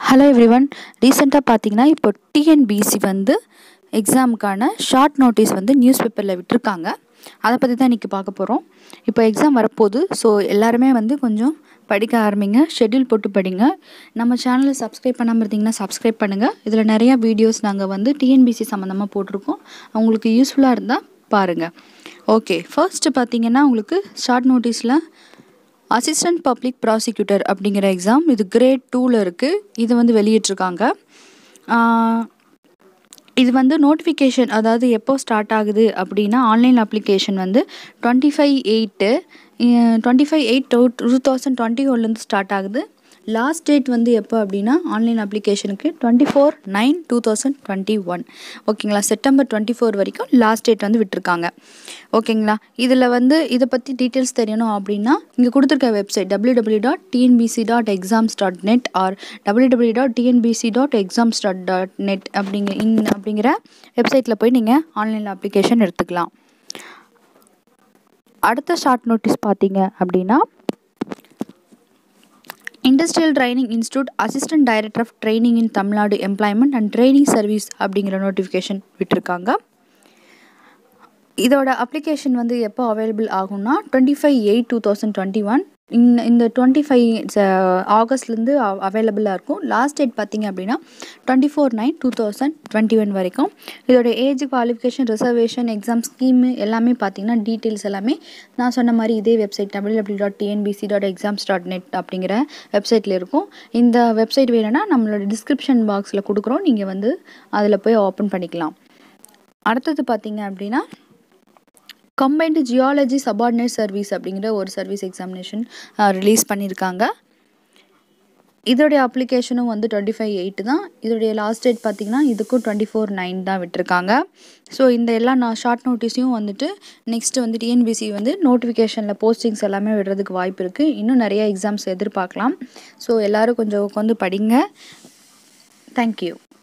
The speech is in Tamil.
ஹலோ எவ்ரிவன் ரீசெண்டாக பார்த்தீங்கன்னா இப்போ டிஎன்பிசி வந்து எக்ஸாமுக்கான ஷார்ட் நோட்டீஸ் வந்து நியூஸ் பேப்பரில் விட்டிருக்காங்க அதை பற்றி தான் இன்றைக்கி பார்க்க போகிறோம் இப்போ எக்ஸாம் வரப்போகுது ஸோ எல்லாருமே வந்து கொஞ்சம் படிக்க ஆரம்பிங்க ஷெட்யூல் போட்டு படிங்க நம்ம சேனலை சப்ஸ்கிரைப் பண்ணாமல் இருந்தீங்கன்னா சப்ஸ்கிரைப் பண்ணுங்கள் இதில் நிறையா வீடியோஸ் நாங்கள் வந்து டிஎன்பிசி சம்மந்தமாக போட்டிருக்கோம் உங்களுக்கு யூஸ்ஃபுல்லாக இருந்தால் பாருங்கள் ஓகே ஃபர்ஸ்ட்டு பார்த்தீங்கன்னா உங்களுக்கு ஷார்ட் நோட்டீஸில் அசிஸ்டன்ட் பப்ளிக் ப்ராசிக்யூட்டர் அப்படிங்கிற எக்ஸாம் இது கிரேட் டூவில் இருக்குது இது வந்து வெளியிட்ருக்காங்க இது வந்து நோட்டிஃபிகேஷன் அதாவது எப்போ ஸ்டார்ட் ஆகுது அப்படின்னா ஆன்லைன் அப்ளிகேஷன் வந்து twenty five eight twenty five eight two two thousand twenty ஒன்லேருந்து ஸ்டார்ட் ஆகுது லாஸ்ட் டேட் வந்து எப்போ அப்படின்னா ஆன்லைன் அப்ளிகேஷனுக்கு twenty four nine two thousand twenty one ஓகேங்களா செப்டம்பர் டுவெண்ட்டி ஃபோர் வரைக்கும் லாஸ்ட் டேட் வந்து விட்டுருக்காங்க ஓகேங்களா இதில் வந்து இதை பற்றி டீட்டெயில்ஸ் தெரியணும் அப்படின்னா இங்கே கொடுத்துருக்க website W W dot TNPSC dot exams dot net or W W dot TNPSC dot exams dot dot net அப்படிங்க இன் அப்படிங்கிற வெப்சைட்டில் போய் நீங்கள் ஆன்லைனில் அப்ளிகேஷன் எடுத்துக்கலாம் அடுத்த ஷார்ட் நோட்டீஸ் பார்த்தீங்க அப்படின்னா industrial training institute assistant director of training in Tamil Nadu employment and training service அப்படிங்கிற நோட்டிஃபிகேஷன் விட்டுருக்காங்க இதோட அப்ளிகேஷன் வந்து எப்போ அவைலபிள் ஆகும்னா twenty five eight two thousand twenty one இந்த இந்த டுவெண்ட்டி ஃபைவ் ஆகஸ்ட்லேருந்து அவைலபிளாக இருக்கும் லாஸ்ட் டேட் பார்த்தீங்க அப்படின்னா twenty four nine two thousand twenty one வரைக்கும் இதோட age qualification reservation exam scheme எல்லாமே பார்த்தீங்கன்னா டீட்டெயில்ஸ் எல்லாமே நான் சொன்ன மாதிரி இதே website W W dot TNPSC dot exams dot net அப்படிங்கிற வெப்சைட்டில் இருக்கும் இந்த வெப்சைட் வேணும்னா நம்மளோட டிஸ்கிரிப்ஷன் பாக்ஸில் கொடுக்குறோம் நீங்கள் வந்து அதில் போய் ஓப்பன் பண்ணிக்கலாம் அடுத்தது பார்த்தீங்க அப்படின்னா கம்பைன்டு ஜியாலஜி சபார்டினேட் சர்வீஸ் அப்படிங்கிற ஒரு சர்வீஸ் எக்ஸாமினேஷன் ரிலீஸ் பண்ணியிருக்காங்க இதோடைய அப்ளிகேஷனும் வந்து டுவெண்ட்டி ஃபைவ் எயிட்டு தான் இதோடைய லாஸ்ட் டேட் பார்த்திங்கன்னா இதுக்கும் டுவெண்ட்டி ஃபோர் நைன் தான் விட்டுருக்காங்க ஸோ இந்த எல்லா நான் ஷார்ட் நோட்டீஸையும் வந்துட்டு நெக்ஸ்ட்டு வந்து டிஎன்பிசி வந்து நோட்டிஃபிகேஷனில் போஸ்டிங்ஸ் எல்லாமே விடுறதுக்கு வாய்ப்பு இருக்குது இன்னும் நிறைய எக்ஸாம்ஸ் எதிர்பார்க்கலாம் ஸோ எல்லோரும் கொஞ்சம் உட்காந்து படிங்க தேங்க்யூ